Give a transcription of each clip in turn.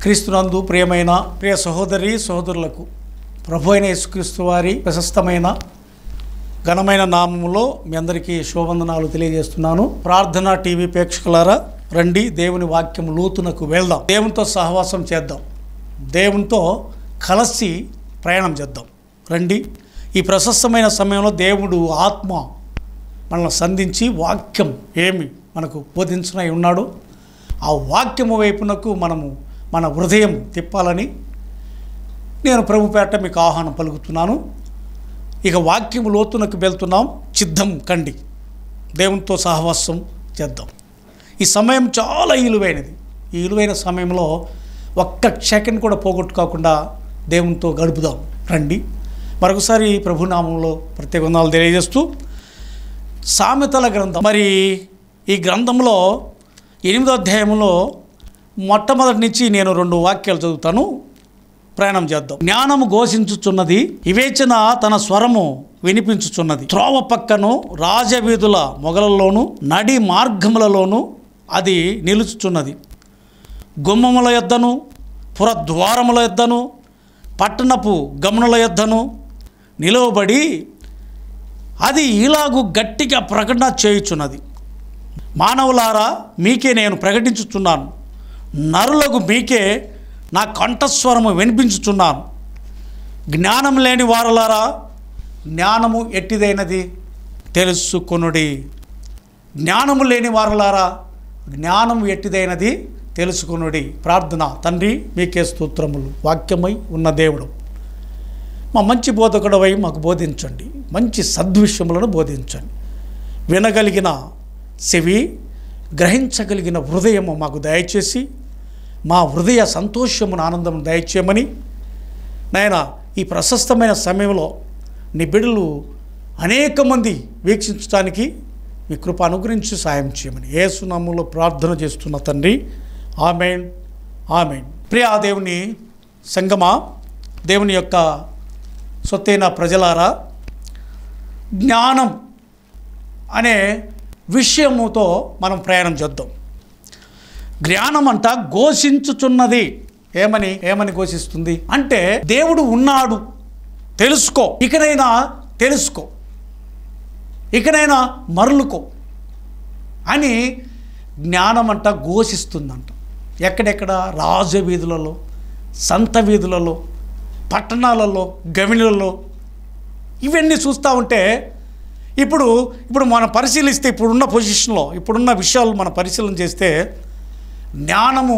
క్రీస్తునందు ప్రియమైన ప్రియ సహోదరి సహోదరులకు ప్రభు అయిన యేసుక్రీస్తు వారి ప్రశస్తమైన ఘనమైన నామములో మీ అందరికీ శోభందనాలు తెలియజేస్తున్నాను ప్రార్థన టీవీ ప్రేక్షకులారా రండి దేవుని వాక్యం లోతునకు వెళ్దాం దేవునితో సహవాసం చేద్దాం దేవునితో కలిసి ప్రయాణం చేద్దాం రండి ఈ ప్రశస్తమైన సమయంలో దేవుడు ఆత్మ మనల్ని సంధించి వాక్యం ఏమి మనకు బోధించనై ఉన్నాడు ఆ వాక్యము వైపునకు మనము మన హృదయం తిప్పాలని నేను ప్రభుపేట మీకు ఆహ్వానం పలుకుతున్నాను ఇక వాక్యము లోతునకు వెళ్తున్నాం సిద్ధం కండి దేవునితో సహవాసం చేద్దాం ఈ సమయం చాలా విలువైనది ఈ విలువైన సమయంలో ఒక్క సెకండ్ కూడా పోగొట్టుకోకుండా దేవునితో గడుపుదాం రండి మరొకసారి ప్రభునామంలో ప్రత్యేక వందనాలు తెలియజేస్తూ సామెతల గ్రంథం మరి ఈ గ్రంథంలో ఎనిమిదో అధ్యాయంలో మొట్టమొదటి నుంచి నేను రెండు వాక్యాలు చదువుతాను ప్రయాణం చేద్దాం జ్ఞానము ఘోషించుచున్నది వివేచన తన స్వరము వినిపించుచున్నది త్రోవ పక్కను రాజవీధుల మొగలలోను నడి మార్గములలోను అది నిలుచుచున్నది గుమ్మముల యొద్దను పురద్వారముల యొద్దను పట్టణపు గమనుల యొద్దను నిలువబడి అది ఇలాగు గట్టిగా ప్రకటన చేయుచున్నది మానవులారా మీకే నేను ప్రకటించుచున్నాను నరులకు మీకే నా కంఠస్వరము వినిపించుచున్నాను జ్ఞానం లేని వారులారా జ్ఞానము ఎట్టిదైనది తెలుసుకొనుడి జ్ఞానము లేని వారులారా జ్ఞానము ఎట్టిదైనది తెలుసుకొనుడి ప్రార్థన తండ్రి మీకే స్తోత్రములు వాక్యమై ఉన్న దేవుడు మా మంచి బోధకుడవై మాకు బోధించండి మంచి సద్విషయములను బోధించండి వినగలిగిన చెవి గ్రహించగలిగిన హృదయము మాకు దయచేసి మా హృదయ సంతోషమును ఆనందం దయచేయమని నాయన ఈ ప్రశస్తమైన సమయంలో నీ బిడ్డలు అనేక మంది వీక్షించడానికి మీ కృప అనుగ్రహించి సాయం చేయమని ఏసునామంలో ప్రార్థన చేస్తున్న తండ్రి ఆమెన్ ఆమెన్ ప్రియా దేవుని సంగమా దేవుని యొక్క సొత్తైన ప్రజలారా జ్ఞానం అనే విషయముతో మనం ప్రయాణం చేద్దాం జ్ఞానం అంట ఘోషించుచున్నది ఏమని ఏమని ఘోషిస్తుంది అంటే దేవుడు ఉన్నాడు తెలుసుకో ఇకనైనా తెలుసుకో ఇకనైనా మరలుకో అని జ్ఞానం అంట ఘోషిస్తుందంట ఎక్కడెక్కడ రాజవీధులలో సంత వీధులలో పట్టణాలలో గవినులలో ఇవన్నీ చూస్తూ ఉంటే ఇప్పుడు ఇప్పుడు మనం పరిశీలిస్తే ఇప్పుడున్న పొజిషన్లో ఇప్పుడున్న విషయాలు మనం పరిశీలన చేస్తే జ్ఞానము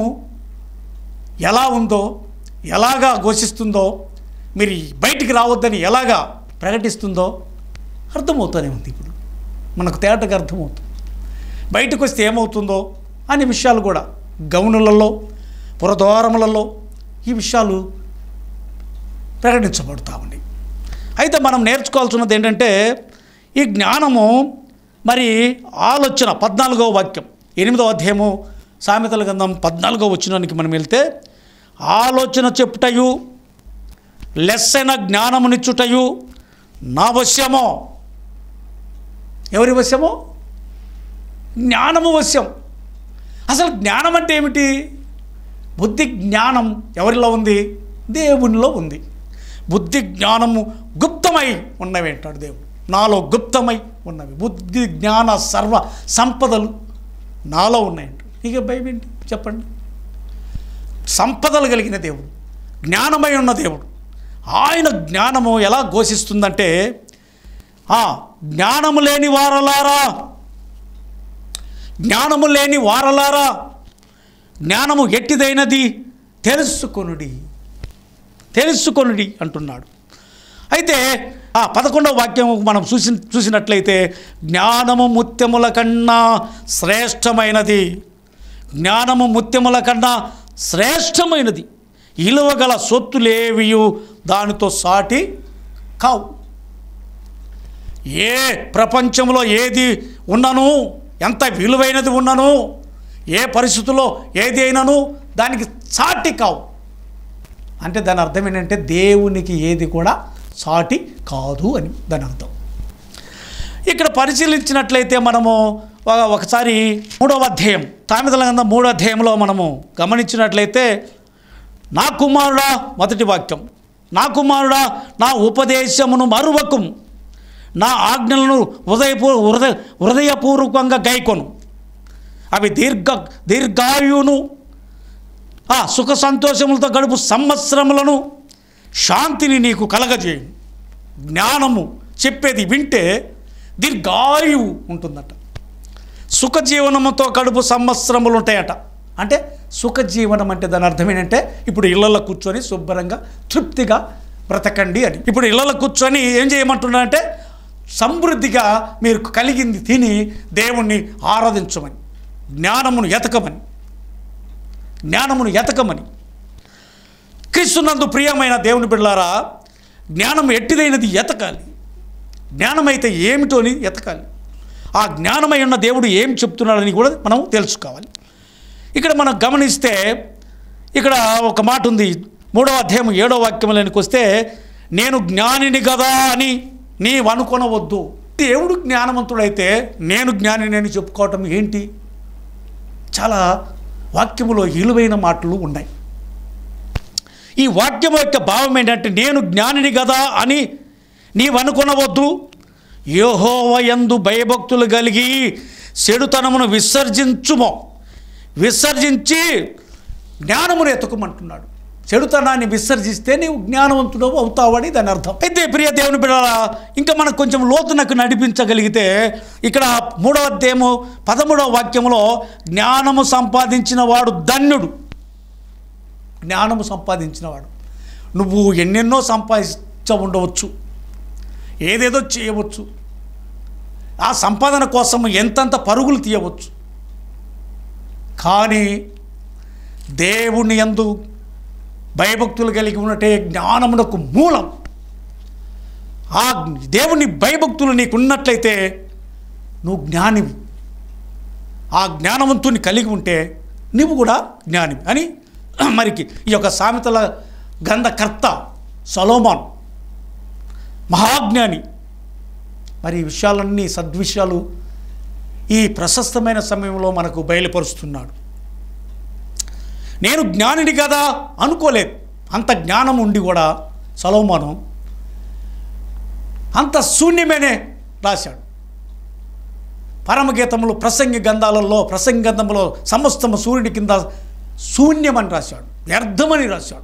ఎలా ఉందో ఎలాగా ఘోషిస్తుందో మీరు బయటికి రావద్దని ఎలాగా ప్రకటిస్తుందో అర్థమవుతూనే ఉంది ఇప్పుడు మనకు తేటగా అర్థమవుతుంది బయటకు వస్తే ఏమవుతుందో అనే విషయాలు కూడా గౌనులలో పురద్వారములలో ఈ విషయాలు ప్రకటించబడుతూ ఉన్నాయి అయితే మనం నేర్చుకోవాల్సినది ఏంటంటే ఈ జ్ఞానము మరి ఆలోచన పద్నాలుగో వాక్యం ఎనిమిదో అధ్యాయము సామెతల గంధం పద్నాలుగో వచ్చినానికి మనం వెళ్తే ఆలోచన చెప్పుటయు లెస్సైన జ్ఞానమునిచ్చుటయు నా వశ్యమో ఎవరి వశ్యమో జ్ఞానము వశ్యం అసలు జ్ఞానం అంటే ఏమిటి బుద్ధి జ్ఞానం ఎవరిలో ఉంది దేవునిలో ఉంది బుద్ధి జ్ఞానము గుప్తమై ఉన్నవి అంటాడు దేవుడు నాలో గుప్తమై ఉన్నవి బుద్ధి జ్ఞాన సర్వ సంపదలు నాలో ఉన్నాయంట ఇక భయం ఏంటి చెప్పండి సంపదలు కలిగిన దేవుడు జ్ఞానమై ఉన్న దేవుడు ఆయన జ్ఞానము ఎలా ఘోషిస్తుందంటే ఆ, జ్ఞానము లేని వారలారా జ్ఞానము లేని వారలారా జ్ఞానము ఎట్టిదైనది తెలుసుకొనుడి తెలుసుకొనుడి అంటున్నాడు అయితే ఆ పదకొండవ వాక్యం మనం చూసి చూసినట్లయితే జ్ఞానము ముత్యముల కన్నా శ్రేష్టమైనది జ్ఞానము ముత్యముల కన్నా శ్రేష్టమైనది ఇలువగల సొత్తులేవియు దానితో సాటి కావు ఏ ప్రపంచంలో ఏది ఉన్నను ఎంత విలువైనది ఉన్నను ఏ పరిస్థితుల్లో ఏది అయినను దానికి సాటి కావు అంటే దాని అర్థం ఏంటంటే దేవునికి ఏది కూడా సాటి కాదు అని దాని అర్థం ఇక్కడ పరిశీలించినట్లయితే మనము ఒక- ఒకసారి మూడవ అధ్యాయం తామిదల గంధం మూడో అధ్యాయంలో మనము గమనించినట్లయితే నా కుమారుడా మొదటి వాక్యం నా కుమారుడా నా ఉపదేశమును మరువకం నా ఆజ్ఞలను హృదయపూ హృదయ హృదయపూర్వకంగా గైకొను అవి దీర్ఘ దీర్ఘాయును ఆ సుఖ సంతోషములతో గడుపు సంవత్సరములను శాంతిని నీకు కలగజేయు జ్ఞానము చెప్పేది వింటే దీర్ఘాయువు ఉంటుందట సుఖజీవనముతో కడుపు సంవత్సరములు ఉంటాయట అంటే సుఖజీవనం అంటే దాని అర్థం ఏంటంటే ఇప్పుడు ఇళ్లలో కూర్చొని శుభ్రంగా తృప్తిగా బ్రతకండి అని ఇప్పుడు ఇళ్లలో కూర్చొని ఏం చేయమంటున్నారంటే సమృద్ధిగా మీరు కలిగింది తిని దేవుణ్ణి ఆరాధించమని జ్ఞానమును ఎతకమని జ్ఞానమును ఎతకమని క్రీస్తునందు ప్రియమైన దేవుని బిడ్డలారా జ్ఞానం ఎట్టిదైనది ఎతకాలి జ్ఞానమైతే ఏమిటో అని ఎతకాలి ఆ జ్ఞానమై ఉన్న దేవుడు ఏం చెప్తున్నాడని కూడా మనం తెలుసుకోవాలి ఇక్కడ మనం గమనిస్తే ఇక్కడ ఒక మాట ఉంది మూడవ అధ్యాయం ఏడో వాక్యంలోనికి వస్తే నేను జ్ఞానిని కదా అని నీవు అనుకొనవద్దు దేవుడు జ్ఞానవంతుడైతే నేను జ్ఞానిని అని చెప్పుకోవటం ఏంటి చాలా వాక్యములో విలువైన మాటలు ఉన్నాయి ఈ వాక్యం యొక్క భావం ఏంటంటే నేను జ్ఞానిని కదా అని నీవు అనుకునవద్దు యోహోవయందు భయభక్తులు కలిగి చెడుతనమును విసర్జించుమో విసర్జించి జ్ఞానమును ఎత్తుకోమంటున్నాడు చెడుతనాన్ని విసర్జిస్తే నీవు జ్ఞానవంతుడు అవుతావని దాని అర్థం అయితే ప్రియ దేవుని బిడ్డల ఇంకా మనకు కొంచెం లోతునకు నడిపించగలిగితే ఇక్కడ మూడవ అధ్యాయము పదమూడవ వాక్యములో జ్ఞానము సంపాదించిన వాడు ధన్యుడు జ్ఞానము సంపాదించినవాడు నువ్వు ఎన్నెన్నో సంపాదించ ఉండవచ్చు ఏదేదో చేయవచ్చు ఆ సంపాదన కోసం ఎంతంత పరుగులు తీయవచ్చు కానీ దేవుని యందు భయభక్తులు కలిగి ఉన్నట్టే జ్ఞానమునకు మూలం ఆ దేవుని భయభక్తులు నీకు ఉన్నట్లయితే నువ్వు జ్ఞానివి ఆ జ్ఞానవంతుని కలిగి ఉంటే నువ్వు కూడా జ్ఞానివి అని మరికి ఈ యొక్క సామెతల గ్రంథకర్త సలోమాన్ మహాజ్ఞాని మరి ఈ విషయాలన్నీ సద్విషయాలు ఈ ప్రశస్తమైన సమయంలో మనకు బయలుపరుస్తున్నాడు నేను జ్ఞానిని కదా అనుకోలేదు అంత జ్ఞానం ఉండి కూడా సలోమాను అంత శూన్యమేనే రాశాడు పరమగీతములు ప్రసంగి గంధాలలో ప్రసంగి గంధములో సమస్తము సూర్యుడి కింద శూన్యమని రాశాడు వ్యర్థమని రాశాడు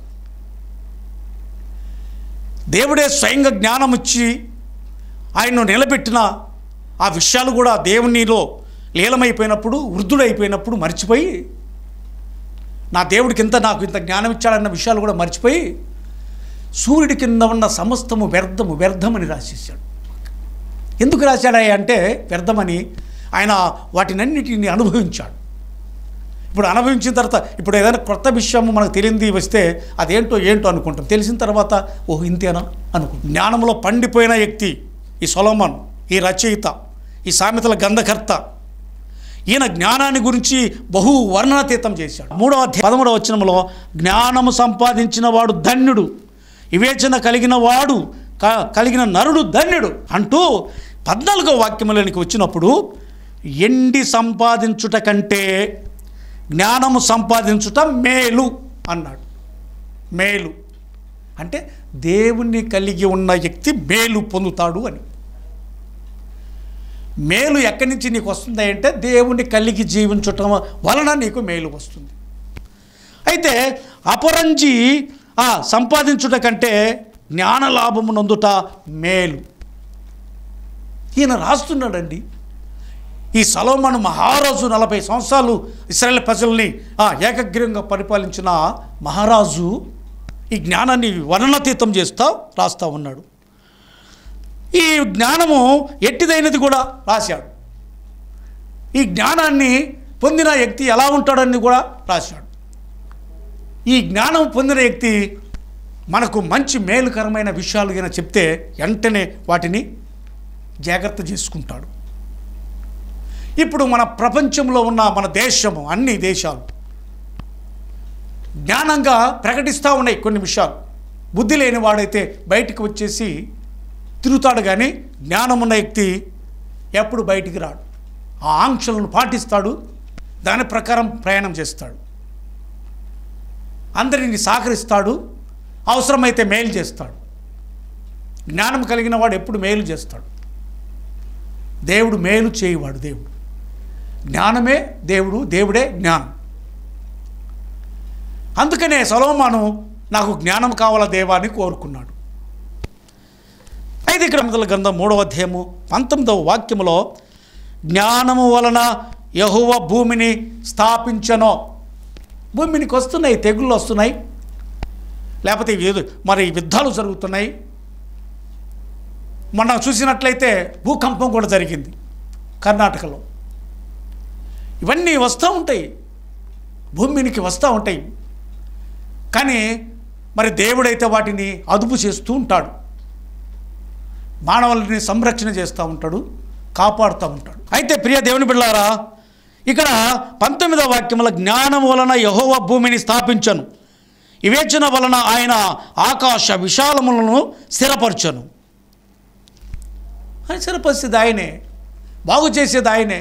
దేవుడే స్వయంగా జ్ఞానం ఇచ్చి ఆయన్ను నిలబెట్టిన ఆ విషయాలు కూడా దేవునిలో లీలమైపోయినప్పుడు వృద్ధుడైపోయినప్పుడు మర్చిపోయి నా దేవుడికి ఇంత నాకు ఇంత జ్ఞానం ఇచ్చాడన్న విషయాలు కూడా మర్చిపోయి సూర్యుడి కింద ఉన్న సమస్తము వ్యర్థము వ్యర్థమని రాసేసాడు ఎందుకు రాశాడాయి అంటే వ్యర్థమని ఆయన వాటినన్నిటిని అనుభవించాడు ఇప్పుడు అనుభవించిన తర్వాత ఇప్పుడు ఏదైనా కొత్త విషయం మనకు తెలియంది వస్తే అదేంటో ఏంటో అనుకుంటాం తెలిసిన తర్వాత ఓహ్ ఇంతేనా అనుకుంటాం జ్ఞానంలో పండిపోయిన వ్యక్తి ఈ సొలోమన్ ఈ రచయిత ఈ సామెతల గంధకర్త ఈయన జ్ఞానాన్ని గురించి బహు వర్ణనాతీతం చేశాడు మూడవ అధ్యాయం పదమూడవ వచనంలో జ్ఞానము సంపాదించిన వాడు ధన్యుడు వివేచన కలిగిన వాడు క- కలిగిన నరుడు ధన్యుడు అంటూ పద్నాలుగో వాక్యములోనికి వచ్చినప్పుడు ఎండి సంపాదించుట కంటే జ్ఞానము సంపాదించుట మేలు అన్నాడు మేలు అంటే దేవుణ్ణి కలిగి ఉన్న వ్యక్తి మేలు పొందుతాడు అని మేలు ఎక్కడి నుంచి నీకు వస్తుంది అంటే దేవుణ్ణి కలిగి జీవించటం వలన నీకు మేలు వస్తుంది అయితే అపరంజి ఆ సంపాదించుట కంటే జ్ఞాన లాభము నందుట మేలు ఈయన రాస్తున్నాడండి ఈ సలోమను మహారాజు నలభై సంవత్సరాలు ఇస్రాయేల్ ప్రజల్ని ఆ, ఏకగ్రీవంగా పరిపాలించిన మహారాజు ఈ జ్ఞానాన్ని వర్ణనాతీతం చేస్తా రాస్తా ఉన్నాడు ఈ జ్ఞానము ఎట్టిదైనది కూడా రాశాడు ఈ జ్ఞానాన్ని పొందిన వ్యక్తి ఎలా ఉంటాడని కూడా రాశాడు ఈ జ్ఞానం పొందిన వ్యక్తి మనకు మంచి మేలుకరమైన విషయాలు గిన చెప్తే వెంటనే వాటిని జాగ్రత్త చేసుకుంటాడు ఇప్పుడు మన ప్రపంచంలో ఉన్న మన దేశము అన్ని దేశాలు జ్ఞానంగా ప్రకటిస్తూ ఉన్నాయి కొన్ని విషయాలు బుద్ధి లేని వాడైతే బయటికి వచ్చేసి తిరుగుతాడు కానీ జ్ఞానం ఉన్న వ్యక్తి ఎప్పుడు బయటికి రాడు ఆ ఆంక్షలను పాటిస్తాడు దాని ప్రకారం ప్రయాణం చేస్తాడు అందరిని సహకరిస్తాడు అవసరమైతే మేలు చేస్తాడు జ్ఞానం కలిగిన వాడు ఎప్పుడు మేలు చేస్తాడు దేవుడు మేలు చేయవాడు దేవుడు జ్ఞానమే దేవుడు దేవుడే జ్ఞానం అందుకనే సొలోమాను నాకు జ్ఞానం కావాల దేవా అని కోరుకున్నాడు అయితే ఇక్కడ మొదల గ్రంథం మూడవ అధ్యాయము పంతొమ్మిదవ వాక్యములో జ్ఞానము వలన యహువ భూమిని స్థాపించనో భూమినికి వస్తున్నాయి తెగుళ్ళు వస్తున్నాయి లేకపోతే ఏదో మరి యుద్ధాలు జరుగుతున్నాయి మొన్న చూసినట్లయితే భూకంపం కూడా జరిగింది కర్ణాటకలో ఇవన్నీ వస్తూ ఉంటాయి భూమినికి వస్తూ ఉంటాయి కానీ మరి దేవుడైతే వాటిని అదుపు చేస్తూ ఉంటాడు మానవులని సంరక్షణ చేస్తూ ఉంటాడు కాపాడుతూ ఉంటాడు అయితే ప్రియ దేవుని బిళ్ళారా ఇక్కడ పంతొమ్మిదవ వాక్యముల జ్ఞానం వలన యహోవ భూమిని స్థాపించను వివేచన వలన ఆయన ఆకాశ విశాలములను స్థిరపరచను అని స్థిరపరిచేది ఆయనే బాగు చేసేది ఆయనే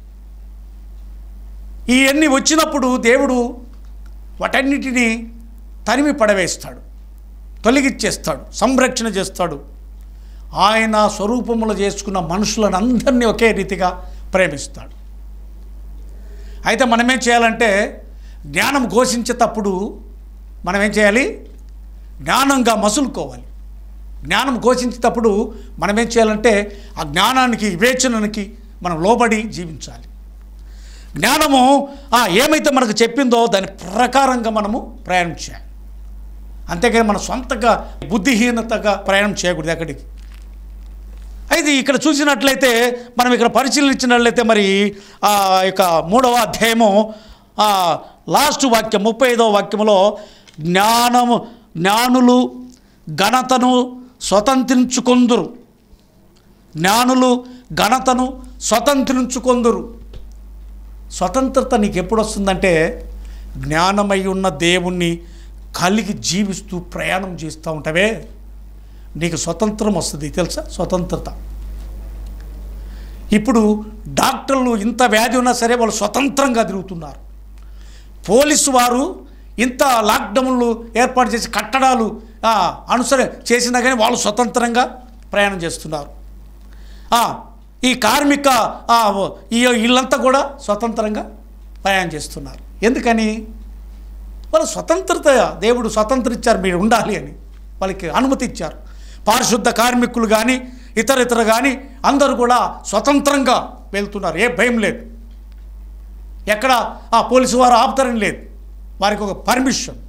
ఇవన్నీ వచ్చినప్పుడు దేవుడు వాటన్నిటినీ తరిమి పడవేస్తాడు తొలగిచ్చేస్తాడు సంరక్షణ చేస్తాడు ఆయన స్వరూపములు చేసుకున్న మనుషులను అందరినీ ఒకే రీతిగా ప్రేమిస్తాడు అయితే మనమేం చేయాలంటే జ్ఞానం ఘోషించేటప్పుడు మనం ఏం చేయాలి జ్ఞానంగా మసులుకోవాలి జ్ఞానం ఘోషించేటప్పుడు మనం ఏం చేయాలంటే ఆ జ్ఞానానికి వివేచనకి మనం లోబడి జీవించాలి జ్ఞానము ఆ, ఏమైతే మనకు చెప్పిందో దాని ప్రకారంగా మనము ప్రయాణం చేయాలి అంతేకాని మన సొంతగా బుద్ధిహీనతగా ప్రయాణం చేయకూడదు ఎక్కడికి అయితే ఇక్కడ చూసినట్లయితే మనం ఇక్కడ పరిశీలించినట్లయితే మరి ఆ యొక్క మూడవ అధ్యాయము ఆ, లాస్ట్ వాక్యం ముప్పై ఐదవ వాక్యములో జ్ఞానము జ్ఞానులు ఘనతను స్వతంత్రించుకొందురు జ్ఞానులు ఘనతను స్వతంత్రించుకొందురు స్వతంత్రత నీకు ఎప్పుడు వస్తుందంటే జ్ఞానమై ఉన్న దేవుణ్ణి కలిగి జీవిస్తూ ప్రయాణం చేస్తూ ఉంటావే నీకు స్వతంత్రం వస్తుంది తెలుసా స్వతంత్రత ఇప్పుడు డాక్టర్లు ఇంత వ్యాధి ఉన్నా సరే వాళ్ళు స్వతంత్రంగా తిరుగుతున్నారు పోలీసు వారు ఇంత లాక్డౌన్లు ఏర్పాటు చేసి కట్టడాలు ఆ, అనుసరి చేసినా కానీ వాళ్ళు స్వతంత్రంగా ప్రయాణం చేస్తున్నారు ఆ, ఈ కార్మిక ఆ, ఈ వీళ్ళంతా కూడా స్వతంత్రంగా ప్రయాణం చేస్తున్నారు ఎందుకని వాళ్ళు స్వతంత్రత దేవుడు స్వతంత్రం ఇచ్చారు మీరు ఉండాలి అని వాళ్ళకి అనుమతి ఇచ్చారు పారిశుద్ధ కార్మికులు కానీ ఇతర ఇతర కానీ అందరూ కూడా స్వతంత్రంగా వెళ్తున్నారు ఏ భయం లేదు ఎక్కడ ఆ పోలీసు వారు ఆపుతారని లేదు వారికి ఒక పర్మిషన్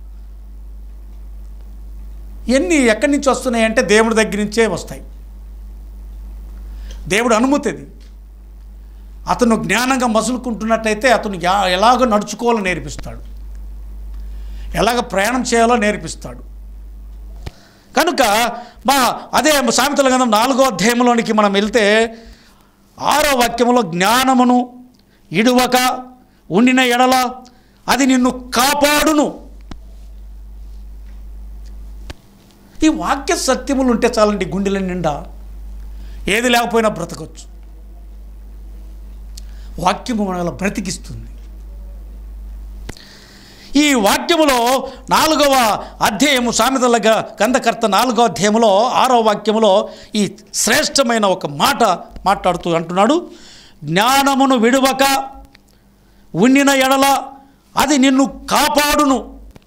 ఎన్ని ఎక్కడి నుంచి వస్తున్నాయి అంటే దేవుడి దగ్గర నుంచే వస్తాయి దేవుడు అనుమతి అది అతను జ్ఞానంగా మసులుకుంటున్నట్టయితే అతను యా- ఎలాగ నడుచుకోవాలో నేర్పిస్తాడు ఎలాగ ప్రయాణం చేయాలో నేర్పిస్తాడు కనుక మా అదే సామెతల గ్రంథం నాలుగో అధ్యాయంలోనికి మనం వెళ్తే ఆరో వాక్యములో జ్ఞానమును ఇడువక ఉండిన ఎడల అది నిన్ను కాపాడును ఈ వాక్య సత్యములు ఉంటే చాలండి గుండెల నిండా ఏది లేకపోయినా బ్రతకొచ్చు వాక్యము మనల్ని బ్రతికిస్తుంది ఈ వాక్యములో నాలుగవ అధ్యాయము సామెతల గ- గంధకర్త నాలుగవ అధ్యాయములో ఆరవ వాక్యములో ఈ శ్రేష్టమైన ఒక మాట మాట్లాడుతూ అంటున్నాడు జ్ఞానమును విడువక ఉండిన ఎడల అది నిన్ను కాపాడును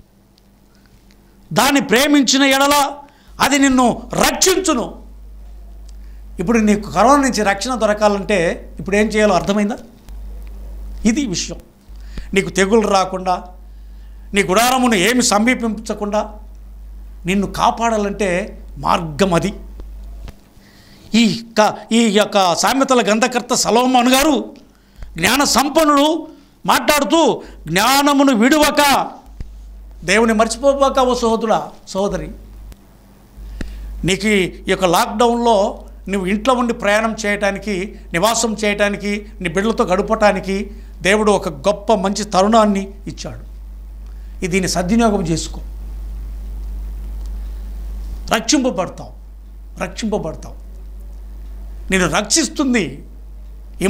దాన్ని ప్రేమించిన ఎడల అది నిన్ను రక్షించును ఇప్పుడు నీకు కరోనా నుంచి రక్షణ దొరకాలంటే ఇప్పుడు ఏం చేయాలో అర్థమైందా ఇది విషయం నీకు తెగులు రాకుండా నీ గుడారమును ఏమి సమీపించకుండా నిన్ను కాపాడాలంటే మార్గం అది ఈ క ఈ యొక్క సామెతల గంధకర్త సలోమాన్ గారు జ్ఞాన సంపన్నుడు మాట్లాడుతూ జ్ఞానమును విడువక దేవుని మర్చిపోబాక ఓ సహోదరుడా సహోదరి నీకు ఈ యొక్క లాక్డౌన్లో నువ్వు ఇంట్లో ఉండి ప్రయాణం చేయటానికి నివాసం చేయటానికి నీ బిడ్డలతో గడపటానికి దేవుడు ఒక గొప్ప మంచి తరుణాన్ని ఇచ్చాడు ఇది దీన్ని సద్వినియోగం చేసుకో రక్షింపబడతావు రక్షింపబడతావు నేను రక్షిస్తుంది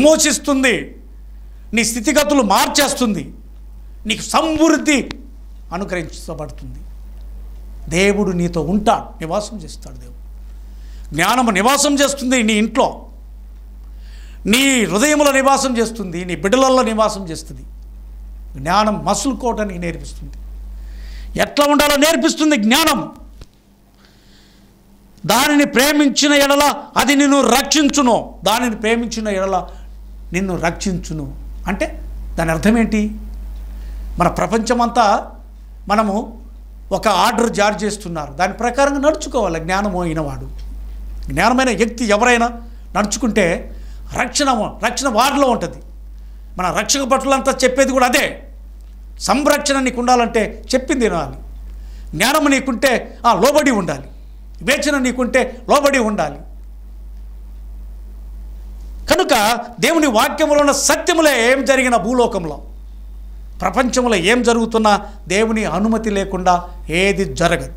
విమోచిస్తుంది నీ స్థితిగతులు మార్చేస్తుంది నీకు సమృద్ధి అనుగ్రహించబడుతుంది దేవుడు నీతో ఉంటాడు నివాసం చేస్తాడు దేవుడు జ్ఞానము నివాసం చేస్తుంది నీ ఇంట్లో నీ హృదయంలో నివాసం చేస్తుంది నీ బిడ్డలలో నివాసం చేస్తుంది జ్ఞానం మసులుకోవటానికి నేర్పిస్తుంది ఎట్లా ఉండాలో నేర్పిస్తుంది జ్ఞానం దానిని ప్రేమించిన ఎడల అది నిన్ను రక్షించును దానిని ప్రేమించిన ఎడల నిన్ను రక్షించును అంటే దాని అర్థం ఏంటి మన ప్రపంచమంతా మనము ఒక ఆర్డర్ జారీ చేస్తున్నారు దాని ప్రకారంగా నడుచుకోవాలి జ్ఞానము అయినవాడు జ్ఞానమైన వ్యక్తి ఎవరైనా నడుచుకుంటే రక్షణ రక్షణ వారిలో ఉంటుంది మన రక్షక భటులంతా చెప్పేది కూడా అదే సంరక్షణ నీకు ఉండాలంటే చెప్పింది వినాలి జ్ఞానము నీకుంటే ఆ లోబడి ఉండాలి వివేచన నీకుంటే లోబడి ఉండాలి కనుక దేవుని వాక్యములో ఉన్న సత్యములే ఏం జరిగిన భూలోకంలో ప్రపంచంలో ఏం జరుగుతున్నా దేవుని అనుమతి లేకుండా ఏది జరగదు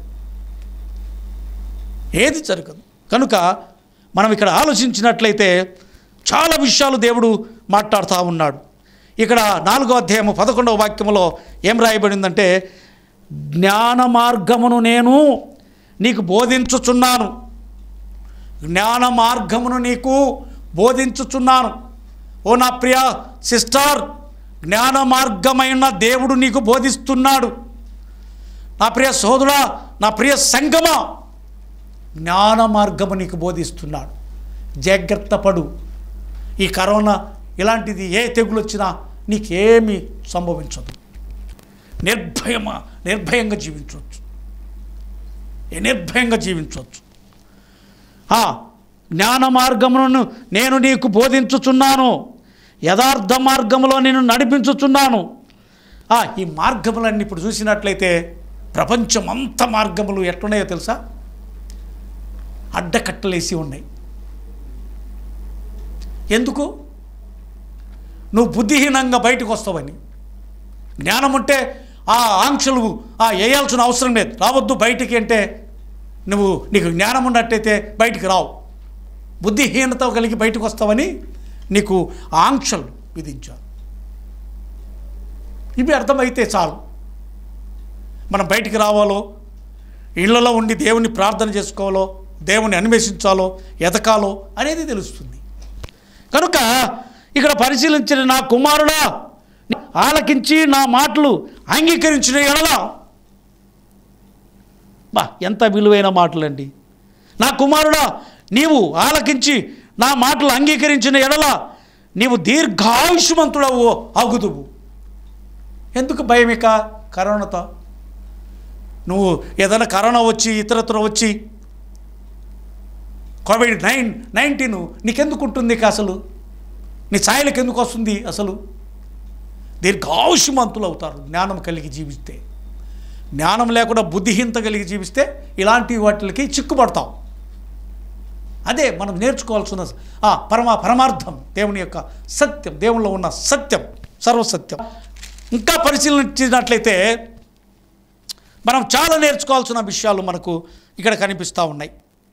ఏది జరగదు కనుక మనం ఇక్కడ ఆలోచించినట్లయితే చాలా విషయాలు దేవుడు మాట్లాడుతూ ఉన్నాడు ఇక్కడ నాలుగో అధ్యాయము పదకొండవ వాక్యములో ఏం రాయబడిందంటే జ్ఞాన మార్గమును నేను నీకు బోధించుచున్నాను జ్ఞాన మార్గమును నీకు బోధించుచున్నాను ఓ నా ప్రియ సిస్టర్ జ్ఞాన మార్గమైన దేవుడు నీకు బోధిస్తున్నాడు నా ప్రియ సోదరుడా నా ప్రియ సంగమా జ్ఞాన మార్గము నీకు బోధిస్తున్నాడు జాగ్రత్త పడు ఈ కరోనా ఇలాంటిది ఏ తెగులు వచ్చినా నీకేమీ సంభవించదు నిర్భయమా నిర్భయంగా జీవించవచ్చు ఏ నిర్భయంగా జీవించవచ్చు ఆ, జ్ఞాన మార్గమును నేను నీకు బోధించుచున్నాను యథార్థ మార్గములో నేను నడిపించుచున్నాను ఆ, ఈ మార్గములన్నీ ఇప్పుడు చూసినట్లయితే ప్రపంచం అంత మార్గములు ఎట్లున్నాయో తెలుసా అడ్డకట్టలేసి ఉన్నాయి ఎందుకు నువ్వు బుద్ధిహీనంగా బయటకు వస్తావని జ్ఞానం ఉంటే ఆ ఆంక్షలు ఆ వేయాల్సిన అవసరం లేదు రావద్దు బయటికి అంటే నువ్వు నీకు జ్ఞానం ఉన్నట్టయితే బయటికి రావు బుద్ధిహీనత కలిగి బయటకు వస్తావని నీకు ఆ ఆంక్షలు విధించారు ఇవి అర్థమైతే చాలు మనం బయటికి రావాలో ఇళ్లలో ఉండి దేవుని ప్రార్థన చేసుకోవాలో దేవుని అన్వేషించాలో ఎదకాలో అనేది తెలుస్తుంది కనుక ఇక్కడ పరిశీలించిన నా కుమారుడా ఆలకించి నా మాటలు అంగీకరించిన ఎడల బా ఎంత విలువైన మాటలండి నా కుమారుడా నీవు ఆలకించి నా మాటలు అంగీకరించిన ఎడల నీవు దీర్ఘాయుష్మంతుడవు అగుదువు ఎందుకు భయం ఇక కరోనాతో నువ్వు ఏదైనా కరోనా వచ్చి ఇతరత్ర వచ్చి కోవిడ్ నైన్ నైన్టీన్ నీకెందుకు ఉంటుంది ఇక అసలు నీ ఛాయలకు ఎందుకు వస్తుంది అసలు దీర్ఘాయుష్మంతులు అవుతారు జ్ఞానం కలిగి జీవిస్తే జ్ఞానం లేకుండా బుద్ధిహీనత కలిగి జీవిస్తే ఇలాంటి వాటికి చిక్కుపడతాం అదే మనం నేర్చుకోవాల్సిన ఆ పరమ పరమార్థం దేవుని యొక్క సత్యం దేవునిలో ఉన్న సత్యం సర్వసత్యం ఇంకా పరిశీలించినట్లయితే మనం చాలా నేర్చుకోవాల్సిన విషయాలు మనకు ఇక్కడ కనిపిస్తూ ఉన్నాయి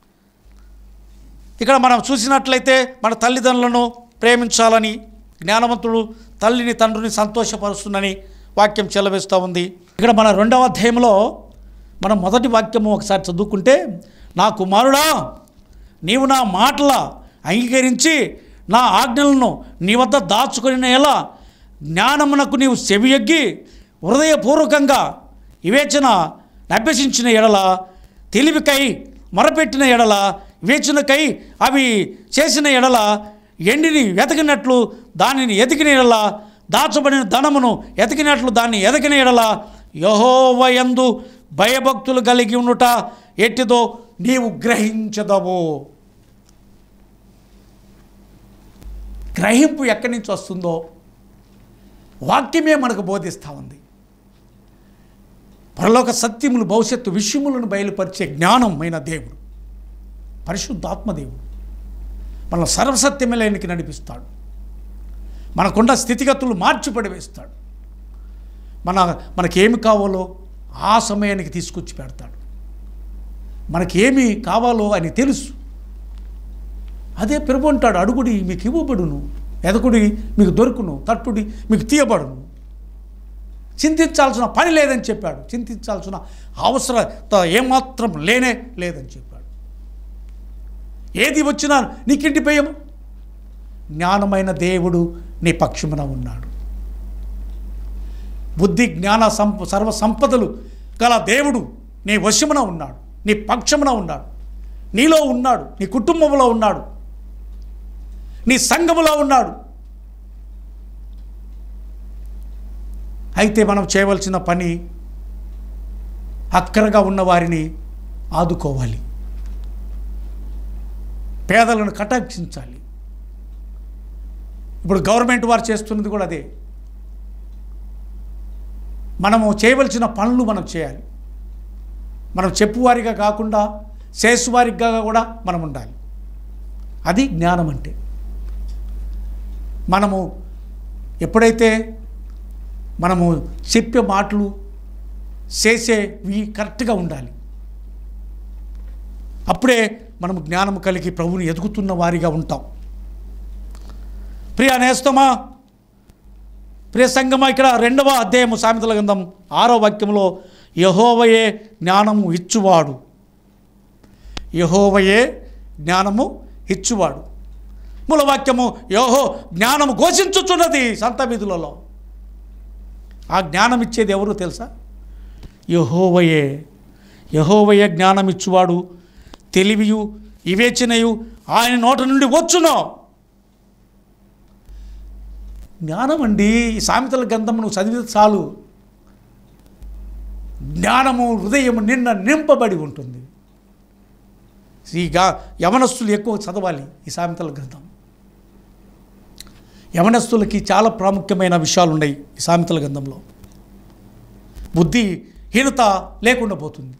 ఇక్కడ మనం చూసినట్లయితే మన తల్లిదండ్రులను ప్రేమించాలని జ్ఞానవంతుడు తల్లిని తండ్రిని సంతోషపరుస్తుందని వాక్యం చెలవేస్తూ ఉంది ఇక్కడ మన రెండవ అధ్యాయంలో మనం మొదటి వాక్యము ఒకసారి చదువుకుంటే నా కుమారుడా నీవు నా మాటల అంగీకరించి నా ఆజ్ఞలను నీ వద్ద దాచుకుని ఎలా జ్ఞానమునకు నీవు చెవియగ్గి హృదయపూర్వకంగా వివేచన అభ్యసించిన ఎడల తెలివికై మొరపెట్టిన ఎడల వివేచనకై అవి చేసిన ఎడల ఎండిని వెతకినట్లు దానిని ఎతికిన ఎడల దాచబడిన ధనమును ఎతికినట్లు దాన్ని ఎదకిన ఎడల యహోవయందు భయభక్తులు కలిగి ఉండుట ఎట్టిదో నీవు గ్రహించదవు గ్రహింపు ఎక్కడి నుంచి వస్తుందో వాక్యమే మనకు బోధిస్తూ ఉంది పరలోక సత్యములు భవిష్యత్తు విషయములను బయలుపరిచే జ్ఞానమైన దేవుడు పరిశుద్ధాత్మదేవుడు మన సర్వసత్యములైనకి నడిపిస్తాడు మనకున్న స్థితిగతులు మార్చి పడివేస్తాడు మన మనకేమి కావాలో ఆ సమయానికి తీసుకొచ్చి పెడతాడు మనకేమి కావాలో అని తెలుసు అదే ప్రభు అంటాడు అడుగుడి మీకు ఇవ్వబడును ఎదకుడి మీకు దొరుకును తట్టుడి మీకు తీయబడును చింతించాల్సిన పని లేదని చెప్పాడు చింతించాల్సిన అవసరత ఏమాత్రం లేనే లేదని చెప్పాడు ఏది వచ్చినా నీకింటి భయం జ్ఞానమైన దేవుడు నీ పక్షమున ఉన్నాడు బుద్ధి జ్ఞాన సంప సర్వ సంపదలు గల దేవుడు నీ వశమున ఉన్నాడు నీ పక్షమున ఉన్నాడు నీలో ఉన్నాడు నీ కుటుంబంలో ఉన్నాడు నీ సంఘములో ఉన్నాడు అయితే మనం చేయవలసిన పని అక్కరగా ఉన్న వారిని ఆదుకోవాలి పేదలను కటాక్షించాలి ఇప్పుడు గవర్నమెంట్ వారు చేస్తున్నది కూడా అదే మనము చేయవలసిన పనులు మనం చేయాలి మనం చెప్పువారిగా కాకుండా చేసేవారిగా కూడా మనం ఉండాలి అది జ్ఞానం అంటే మనము ఎప్పుడైతే మనము చెప్పే మాటలు చేసేవి కరెక్ట్గా ఉండాలి అప్పుడే మనము జ్ఞానం కలిగి ప్రభువుని ఎదుగుతున్న వారిగా ఉంటాం ప్రియ నేస్తమా ప్రియ సంగమా ఇక్కడ రెండవ అధ్యాయము సామెతల గ్రంథం ఆరో వాక్యంలో యహోవయే జ్ఞానము ఇచ్చువాడు యహోవయే జ్ఞానము ఇచ్చువాడు మూలవాక్యము యోహో జ్ఞానము ఘోషించుచున్నది సంత విధులలో ఆ జ్ఞానం ఇచ్చేది ఎవరు తెలుసా యహోవయే యహోవయే జ్ఞానం ఇచ్చువాడు తెలివియు వివేచనయు ఆయన నోట నుండి వచ్చునో జ్ఞానం అండి ఈ సామెతల గ్రంథం నువ్వు చదివితే చాలు జ్ఞానము హృదయము నిన్న నింపబడి ఉంటుంది ఈ గా యవనస్తులు ఎక్కువ చదవాలి ఈ సామెతల గ్రంథం యవనస్తులకి చాలా ప్రాముఖ్యమైన విషయాలు ఉన్నాయి ఈ సామెతల గ్రంథంలో బుద్ధి హీనత లేకుండా పోతుంది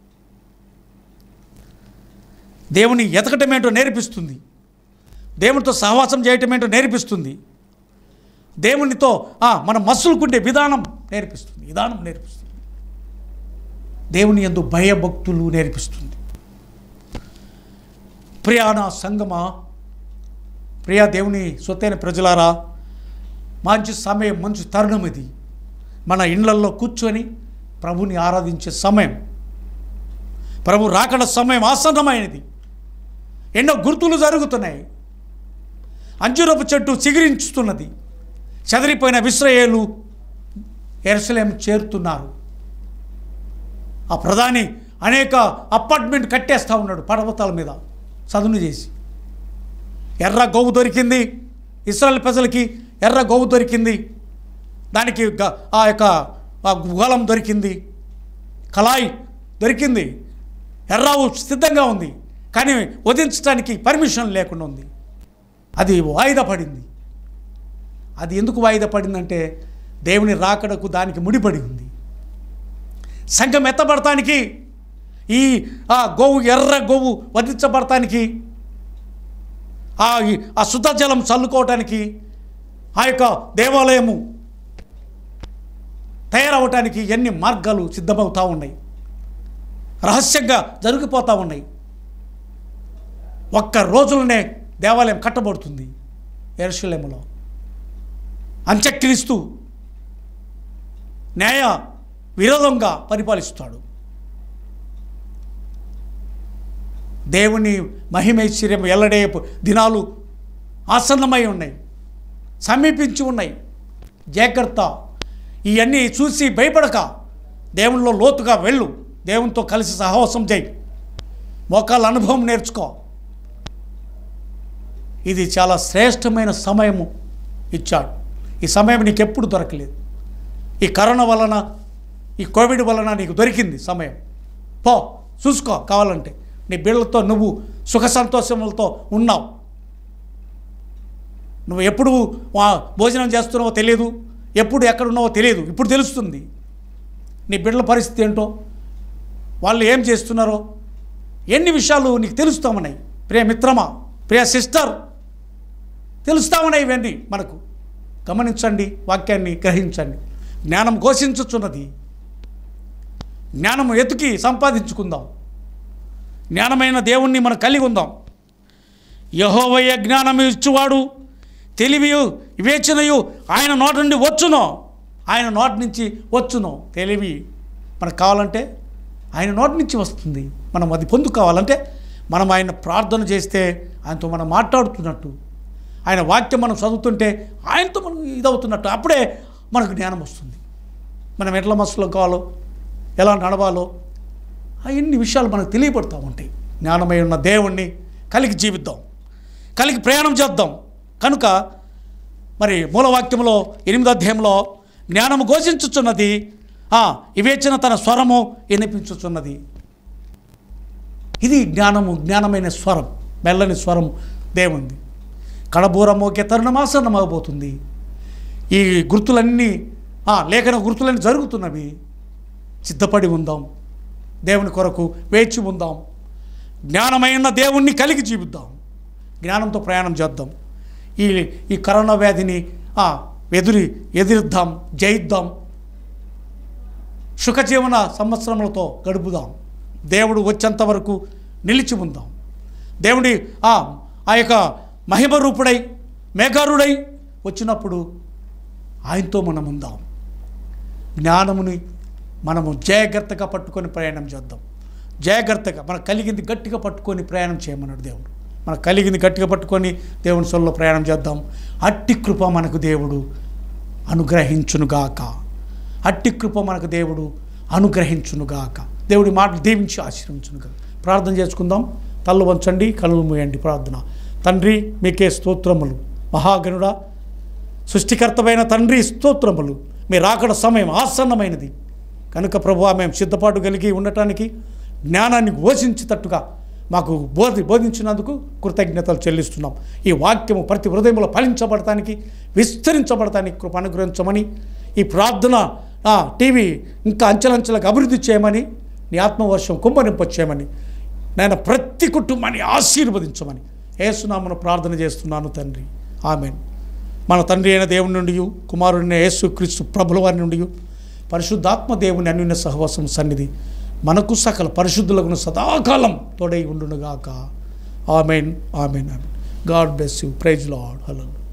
దేవుని ఎతకటమేంటో నేర్పిస్తుంది దేవునితో సహవాసం చేయటమేంటో నేర్పిస్తుంది దేవునితో ఆ, మన మసులుకుండే విధానం నేర్పిస్తుంది విధానం నేర్పిస్తుంది దేవుని ఎందు భయభక్తులు నేర్పిస్తుంది ప్రియాణ సంగమా ప్రియా దేవుని సొత్తైన ప్రజలారా మంచి సమయం మంచి తరుణం ఇది మన ఇండ్లల్లో కూర్చొని ప్రభుని ఆరాధించే సమయం ప్రభు రాకడ సమయం ఆసన్నమైనది ఎన్నో గుర్తులు జరుగుతున్నాయి అంజురపు చెట్టు చిగురించుతున్నది చెదిరిపోయిన విశ్రయేలు ఎరుసలేం చేరుతున్నారు ఆ ప్రధాని అనేక అపార్ట్మెంట్ కట్టేస్తూ ఉన్నాడు పర్వతాల మీద చదును చేసి ఎర్ర గోవు దొరికింది ఇస్రాయల్ ప్రజలకి ఎర్ర గోవు దొరికింది దానికి గ- ఆ యొక్క ఆ గుగలం దొరికింది కళాయి దొరికింది ఎర్రావు సిద్ధంగా ఉంది కానీ వధించడానికి పర్మిషన్ లేకుండా ఉంది అది వాయిదా పడింది అది ఎందుకు వాయిదా పడిందంటే దేవుని రాకడకు దానికి ముడిపడి ఉంది సంఘం ఎత్తబడటానికి ఈ ఆ గోవు ఎర్ర గోవు వధించబడటానికి ఆ ఈ- ఆ శుద్ధ జలం చల్లుకోవటానికి ఆ యొక్క దేవాలయము తయారవటానికి ఎన్ని మార్గాలు సిద్ధమవుతూ ఉన్నాయి రహస్యంగా జరిగిపోతూ ఉన్నాయి ఒక్క రోజులనే దేవాలయం కట్టబడుతుంది ఎరుషలేములో అంత్యక్రీస్తు న్యాయ విరోధంగా పరిపాలిస్తాడు దేవుని మహిమైశ్వర్యం ఎల్లడే దినాలు ఆసన్నమై ఉన్నాయి సమీపించి ఉన్నాయి జాగ్రత్త ఇవన్నీ చూసి భయపడక దేవునిలో లోతుగా వెళ్ళు దేవునితో కలిసి సహవాసం చేయి మోకాళ్ళ అనుభవం నేర్చుకో ఇది చాలా శ్రేష్టమైన సమయము ఇచ్చాడు ఈ సమయం నీకు ఎప్పుడు దొరకలేదు ఈ కరోనా వలన ఈ కోవిడ్ వలన నీకు దొరికింది సమయం పో చూసుకో కావాలంటే నీ బిడ్డలతో నువ్వు సుఖ సంతోషములతో ఉన్నావు నువ్వు ఎప్పుడు వా- భోజనం చేస్తున్నావో తెలియదు ఎప్పుడు ఎక్కడున్నావో తెలియదు ఇప్పుడు తెలుస్తుంది నీ బిడ్డల పరిస్థితి ఏంటో వాళ్ళు ఏం చేస్తున్నారో ఎన్ని విషయాలు నీకు తెలుస్తామన్నాయి ప్రియ మిత్రమా ప్రియ సిస్టర్ తెలుస్తామన్నాయి ఇవన్నీ మనకు గమనించండి వాక్యాన్ని గ్రహించండి జ్ఞానం ఘోషించుచున్నది జ్ఞానం ఎతికి సంపాదించుకుందాం జ్ఞానమైన దేవుణ్ణి మనం కలిగి ఉందాం యహోవయ్య జ్ఞానం ఇచ్చువాడు తెలివియు వివేచనయు ఆయన నోట నుండి వచ్చును ఆయన నోటి నుంచి వచ్చును తెలివి మనకు కావాలంటే ఆయన నోటి నుంచి వస్తుంది మనం అది పొందు కావాలంటే మనం ఆయన ప్రార్థన చేస్తే ఆయనతో మనం మాట్లాడుతున్నట్టు ఆయన వాక్యం మనం చదువుతుంటే ఆయనతో మనం ఇదవుతున్నట్టు అప్పుడే మనకు జ్ఞానం వస్తుంది మనం ఎట్లా మస్తులో కావాలో ఎలా నడవాలో అవన్నీ విషయాలు మనకు తెలియబడతా ఉంటాయి జ్ఞానమై ఉన్న దేవుణ్ణి కలిగి జీవిద్దాం కలిగి ప్రయాణం చేద్దాం కనుక మరి మూలవాక్యంలో ఎనిమిదో అధ్యాయంలో జ్ఞానము ఘోషించుచున్నది ఆ, వివేచన తన స్వరము వినిపించుచున్నది ఇది జ్ఞానము జ్ఞానమైన స్వరం మెల్లని స్వరం దేవుంది కడబూర మోకే తరుణమాసన్నమవబోతుంది ఈ గుర్తులన్నీ ఆ, లేఖన గుర్తులన్నీ జరుగుతున్నవి సిద్ధపడి ఉందాం దేవుని కొరకు వేచి ఉందాం జ్ఞానమైన దేవుణ్ణి కలిగి జీవిద్దాం జ్ఞానంతో ప్రయాణం చేద్దాం ఈ ఈ కరోనా వ్యాధిని ఆ, ఎదురి ఎదిరిద్దాం జయిద్దాం సుఖజీవన సంవత్సరములతో గడుపుదాం దేవుడు వచ్చేంత వరకు నిలిచి ఉందాం దేవుడి ఆ ఆ యొక్క మహిమ రూపుడై మేఘారుడై వచ్చినప్పుడు ఆయనతో మనం ఉందాం జ్ఞానముని మనము జాగ్రత్తగా పట్టుకొని ప్రయాణం చేద్దాం జాగ్రత్తగా మనకు కలిగింది గట్టిగా పట్టుకొని ప్రయాణం చేయమన్నాడు దేవుడు మనకు కలిగింది గట్టిగా పట్టుకొని దేవుని సొల్లో ప్రయాణం చేద్దాం అట్టి కృప మనకు దేవుడు అనుగ్రహించునుగాక అట్టి కృప మనకు దేవుడు అనుగ్రహించునుగాక దేవుడి మాటలు దీవించి ఆశీర్వించునుగాక ప్రార్థన చేసుకుందాం తల్లు వంచండి కళ్ళు మూయండి ప్రార్థన తండ్రి మీకే స్తోత్రములు మహాగణుడా సృష్టికర్తమైన తండ్రి స్తోత్రములు మీ రాకడ సమయం ఆసన్నమైనది కనుక ప్రభు మేము సిద్ధపాటు కలిగి ఉండటానికి జ్ఞానాన్ని ఘోషించేటట్టుగా మాకు బోధి బోధించినందుకు కృతజ్ఞతలు చెల్లిస్తున్నాం ఈ వాక్యము ప్రతి హృదయంలో ఫలించబడటానికి విస్తరించబడటానికి కృప అనుగ్రహించమని ఈ ప్రార్థన ఆ, టీవీ ఇంకా అంచెలంచెలకు అభివృద్ధి చేయమని నీ ఆత్మవర్షం కుంభనింపచేయమని నేను ప్రతి కుటుంబాన్ని ఆశీర్వదించమని ఏసునామను ప్రార్థన చేస్తున్నాను తండ్రి ఆమెన్ మన తండ్రి అయిన దేవుని నుండి కుమారుడైన యేసు క్రీస్తు ప్రభుల వారి నుండి పరిశుద్ధాత్మ దేవుని అన్యున్న సహవాసం సన్నిధి మనకు సకల పరిశుద్ధులకు సదాకాలం తోడై ఉండునుగాక amen amen amen God bless you praise lord hello